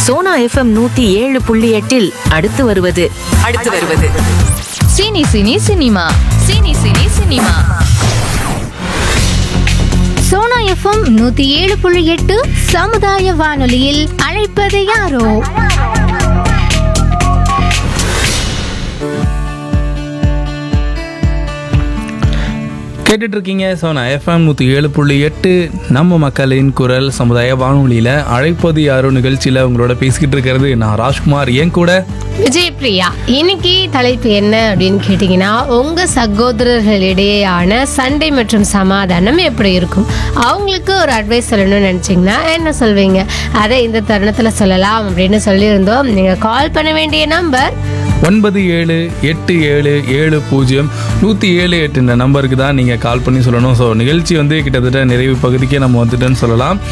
Sona FM நூத்தி ஏழு புள்ளி எட்டில் அடுத்து வருவது அடுத்து வருவது cine cine cinema cine cine cinema சோனா எஃப்எம் நூத்தி ஏழு புள்ளி எட்டு சமுதாய வானொலியில் அழைப்பது யாரோ கேட்டுட்டு இருக்கீங்க சோனா எஃப்எம் நூற்றி ஏழு புள்ளி எட்டு நம்ம மக்களின் குரல் சமுதாய வானொலியில் அழைப்பது யாரோ நிகழ்ச்சியில் உங்களோட பேசிக்கிட்டு இருக்கிறது நான் ராஜ்குமார் என் கூட விஜய் பிரியா இன்னைக்கு தலைப்பு என்ன அப்படின்னு கேட்டிங்கன்னா உங்கள் சகோதரர்களிடையேயான சண்டை மற்றும் சமாதானம் எப்படி இருக்கும் அவங்களுக்கு ஒரு அட்வைஸ் சொல்லணும்னு நினச்சிங்கன்னா என்ன சொல்வீங்க அதை இந்த தருணத்தில் சொல்லலாம் அப்படின்னு சொல்லியிருந்தோம் நீங்கள் கால் பண்ண வேண்டிய நம்பர் ஒன்பது ஏழு எட்டு ஏழு ஏழு பூஜ்ஜியம் நூற்றி ஏழு எட்டு இந்த நம்பருக்கு தான் நீங்கள் கால் பண்ணி சொல்லணும் ஸோ நிகழ்ச்சி வந்து கிட்டத்தட்ட நிறைவு பகுதிக்கே நம்ம வந்துட்டோன்னு சொல்லலாம்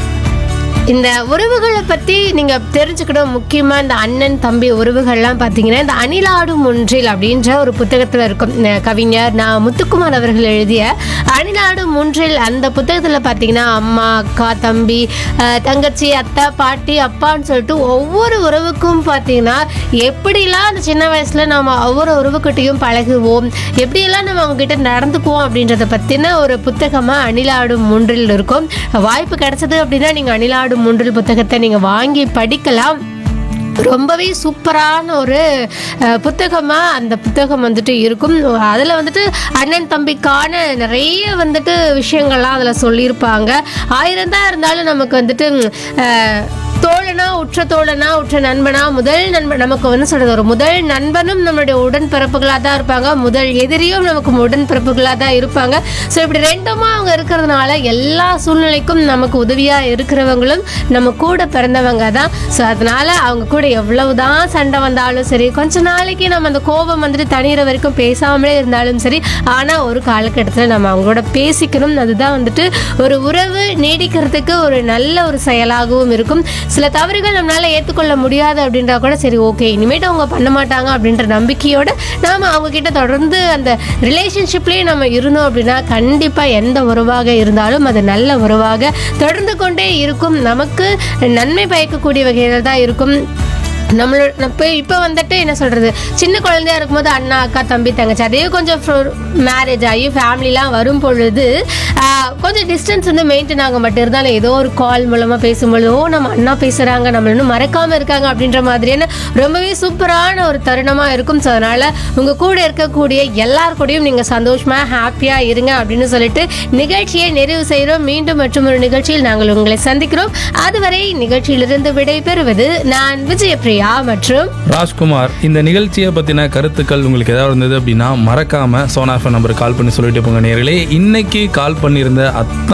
இந்த உறவுகளை பற்றி நீங்கள் தெரிஞ்சுக்கணும் முக்கியமாக இந்த அண்ணன் தம்பி உறவுகள்லாம் பார்த்தீங்கன்னா இந்த அணிலாடும் ஒன்றில் அப்படின்ற ஒரு புத்தகத்தில் இருக்கும் அஹ் கவிஞர் நான் முத்துக்குமார் அவர்கள் எழுதிய அணிலாடும் ஒன்றில் அந்த புத்தகத்தில் பார்த்தீங்கன்னா அம்மா அக்கா தம்பி அஹ் தங்கச்சி அத்தை பாட்டி அப்பான்னு சொல்லிட்டு ஒவ்வொரு உறவுக்கும் பார்த்தீங்கன்னா எப்படிலாம் அந்த சின்ன வயசில் நம்ம ஒவ்வொரு உறவுக்கிட்டையும் பழகுவோம் எப்படியெல்லாம் நம்ம அவங்க கிட்ட நடந்துக்குவோம் அப்படின்றத பற்றின ஒரு புத்தகமாக அணிலாடும் மூன்றில் இருக்கும் வாய்ப்பு கிடைச்சது அப்படின்னா நீங்கள் அணிலாடும் மூன்றில் புத்தகத்தை நீங்கள் வாங்கி படிக்கலாம் ரொம்பவே சூப்பரான ஒரு அஹ், புத்தகமா அந்த புத்தகம் வந்துட்டு இருக்கும் அதில் வந்துட்டு அண்ணன் தம்பிக்கான நிறைய வந்துட்டு விஷயங்கள்லாம் அதில் சொல்லியிருப்பாங்க ஆயிரம் தான் இருந்தாலும் நமக்கு வந்துட்டு ம், அஹ், தோழனா உற்ற தோழனா உற்ற நண்பனா முதல் நண்பன் நமக்கு வந்து சொல்றது ஒரு முதல் நண்பனும் நம்மளுடைய உடன்பிறப்புகளாக தான் இருப்பாங்க முதல் எதிரியும் நமக்கு உடன்பிறப்புகளாக தான் இருப்பாங்க ஸோ இப்படி ரெண்டுமா அவங்க இருக்கிறதுனால எல்லா சூழ்நிலைக்கும் நமக்கு உதவியாக இருக்கிறவங்களும் நம்ம கூட பிறந்தவங்க தான் ஸோ அதனால அவங்க கூட எவ்வளவுதான் சண்டை வந்தாலும் சரி கொஞ்ச நாளைக்கு நம்ம அந்த கோபம் வந்துட்டு தனியிற வரைக்கும் பேசாமலே இருந்தாலும் சரி ஆனால் ஒரு காலகட்டத்தில் நம்ம அவங்களோட பேசிக்கணும் அதுதான் வந்துட்டு ஒரு உறவு நீடிக்கிறதுக்கு ஒரு நல்ல ஒரு செயலாகவும் இருக்கும் சில தவறுகள் நம்மளால ஏற்றுக்கொள்ள முடியாது அப்படின்றா கூட சரி ஓகே இனிமேட்டு அவங்க பண்ண மாட்டாங்க அப்படின்ற நம்பிக்கையோட நாம அவங்க கிட்ட தொடர்ந்து அந்த ரிலேஷன்ஷிப்லேயே நம்ம இருந்தோம் அப்படின்னா கண்டிப்பாக எந்த உறவாக இருந்தாலும் அது நல்ல உறவாக தொடர்ந்து கொண்டே இருக்கும் நமக்கு நன்மை பயக்கக்கூடிய வகையில் தான் இருக்கும் நம்மளோட இப்போ இப்போ வந்துட்டு என்ன சொல்கிறது சின்ன குழந்தையா இருக்கும்போது அண்ணா அக்கா தம்பி தங்கச்சி அதே கொஞ்சம் மேரேஜ் ஆகி ஃபேமிலிலாம் வரும் பொழுது ஆஹ், கொஞ்சம் டிஸ்டன்ஸ் வந்து மெயின்டைன் ஆக மட்டும் இருந்தாலும் ஏதோ ஒரு கால் மூலமாக பேசும்பொழுது ஓ நம்ம அண்ணா பேசுகிறாங்க நம்மள இன்னும் மறக்காமல் இருக்காங்க அப்படின்ற மாதிரியான ரொம்பவே சூப்பரான ஒரு தருணமாக இருக்கும் ஸோ அதனால் உங்கள் கூட இருக்கக்கூடிய எல்லார் கூடயும் நீங்கள் சந்தோஷமாக ஹாப்பியாக இருங்க அப்படின்னு சொல்லிட்டு நிகழ்ச்சியை நிறைவு செய்கிறோம் மீண்டும் மற்றும் ஒரு நிகழ்ச்சியில் நாங்கள் உங்களை சந்திக்கிறோம் அதுவரை நிகழ்ச்சியிலிருந்து விடை பெறுவது நான் விஜயபிரியா மற்றும் ராஜ்குமார் இந்த நிகழ்ச்சியை பற்றின கருத்துக்கள் உங்களுக்கு ஏதாவது இருந்தது அப்படின்னா மறக்காமல் சோனா எஃப்எம் நம்பருக்கு கால் பண்ணி சொல்லிட்டு போங்க நேர்களே இன்னைக்கு கால் பண்ணியிருந்த அத்தனை